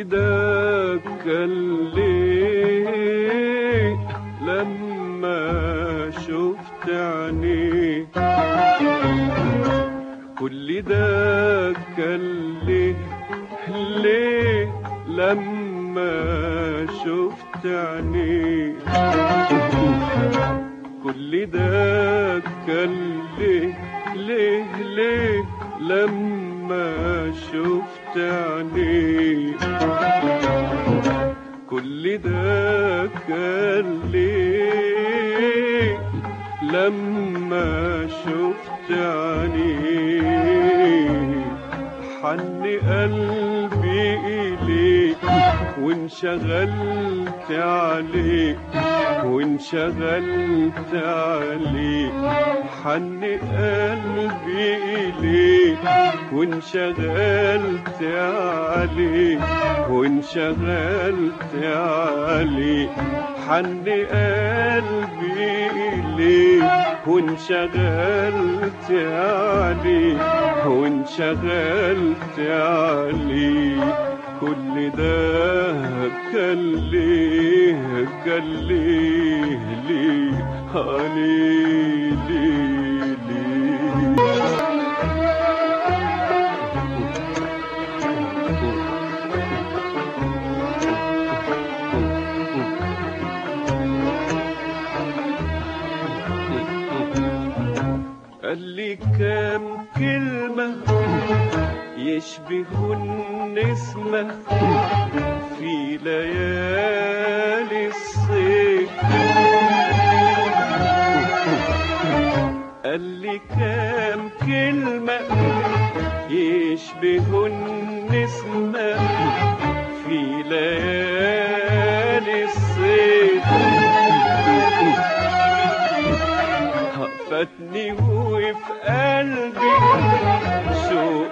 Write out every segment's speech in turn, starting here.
ده كان ليه لما شفت عينيه كل ده كان ليه ليه لما شفت عينيه كل ده كان ليه ليه ليه لما شفت عينيه كل ده كان ليه لما شفت عينيه حن قلبي إليك وانشغلت عليك وانشغلت عليك حن قلبي إليك وانشغلت عليك وانشغلت عليك حن قلبي إليك وانشغلت عليك وانشغلت عليك كل ده كان ليه كان ليه ليه آه ليه ليه ليه قال لي كام كلمة يشبه النسمة في ليالي الصيف قال لي كام كلمة يشبه النسمة في ليالي الصيف فاتني وفي قلبي شوق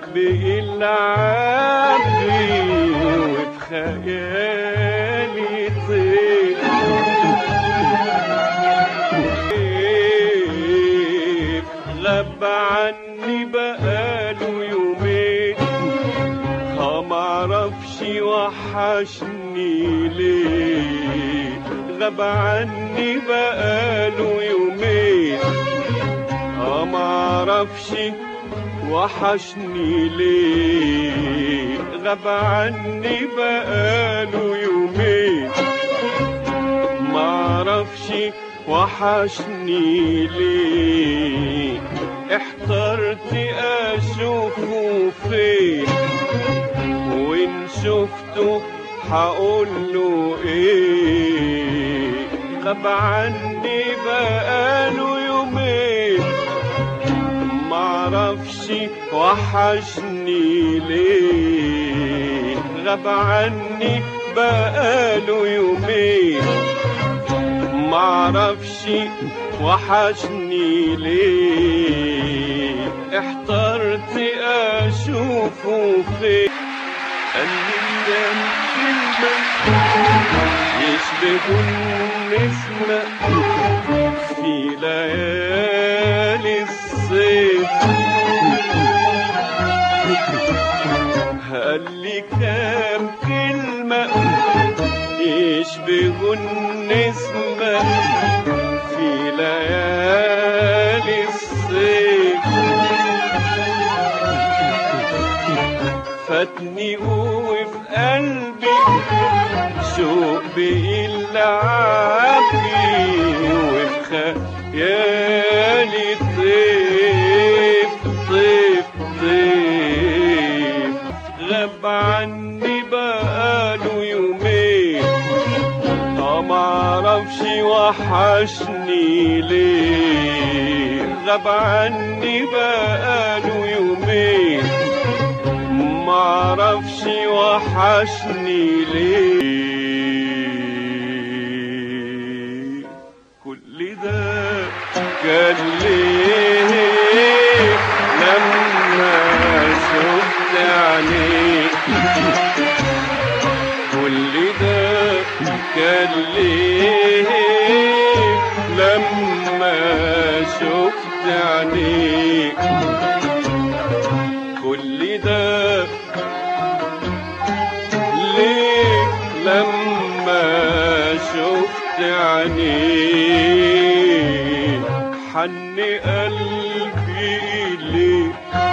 بيلعبني وفي خيالي طير غاب عني بقاله يومين ها معرفش وحشني ليه غاب عني بقاله يومين اه معرفش وحشني ليه غاب عني بقاله يومين معرفش وحشني ليه احترت اشوفه فين وان شفته هقوله ايه غاب عني بقاله يومين معرفش وحشني ليه غاب عني بقاله يومين معرفش وحشني ليه احترت اشوفه فين قال لي كام كلمة يشبه النسمة في ليالي الصيف قال لي كام كلمة يشبه النسمة في ليالي الصيف فاتني وفي قلبي شوق بيلعبني وفي خيالي طيف طيف طيف غاب عني بقاله يومين اه معرفش وحشني ليه غاب عني بقاله يومين معرفش وحشني ليه كل ده كان ليه لما شفت عينيك كل ده كان ليه لما شفت عينيك كل ده ليه عينيك حن قلبي إليك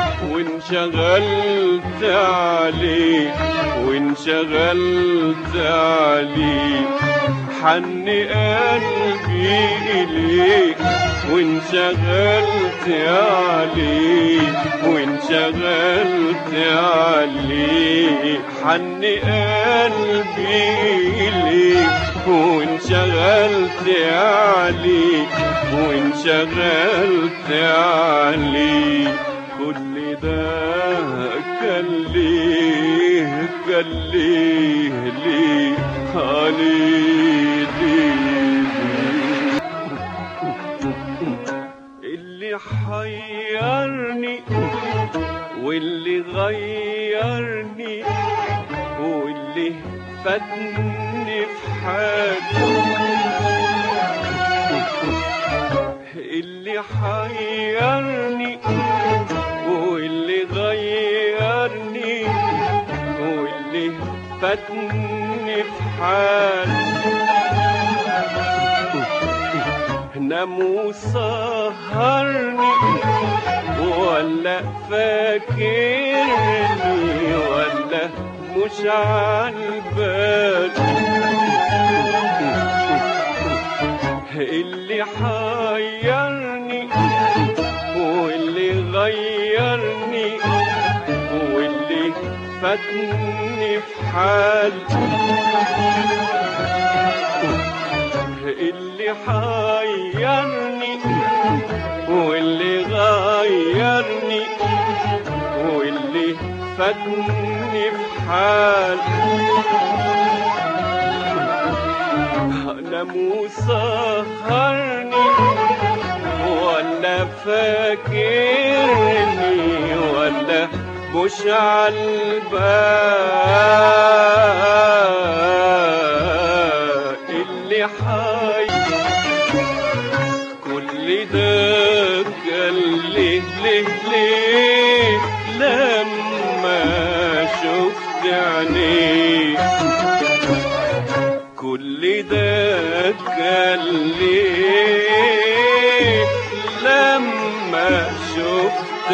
وانشغلت عليك وانشغلت عليك حن قلبي إليك وانشغلت عليك وانشغلت عليك حن قلبي إليك وانشغلت عليك وانشغلت عليك كل ده كان ليه كان ليه ليه عليه ليه اللي حيرني واللي غيرني واللي فاتني في حاجة اللي حيرني واللي غيرني واللي فاتني في حال نام وسهرني ولا فاكرني ولا مش عالبال اللي حيرني واللي غيرني واللي فاتني في حال اللي حيرني واللي غيرني واللي فاتني في حال نام وسهرني ولا فاكرني ولا مش عالبال اللي حي كل ده كان ليه ليه ليه لما شفت عينيك كل ده كان ليه لما شفت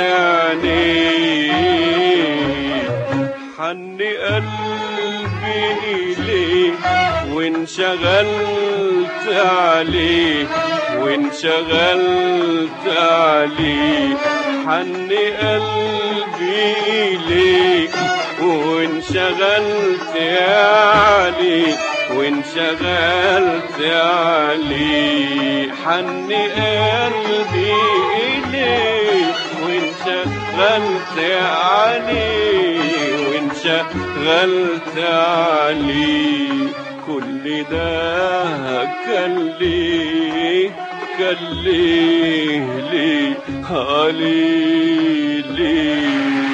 عينيك حن قلبي إليك وانشغلت عليك وانشغلت عليك حن قلبي إليك وانشغلت عليك وانشغلت عليك حن قلبي إليك وانشغلت عليك وانشغلت عليك كل ده كان ليه كان ليه ليه عليه ليه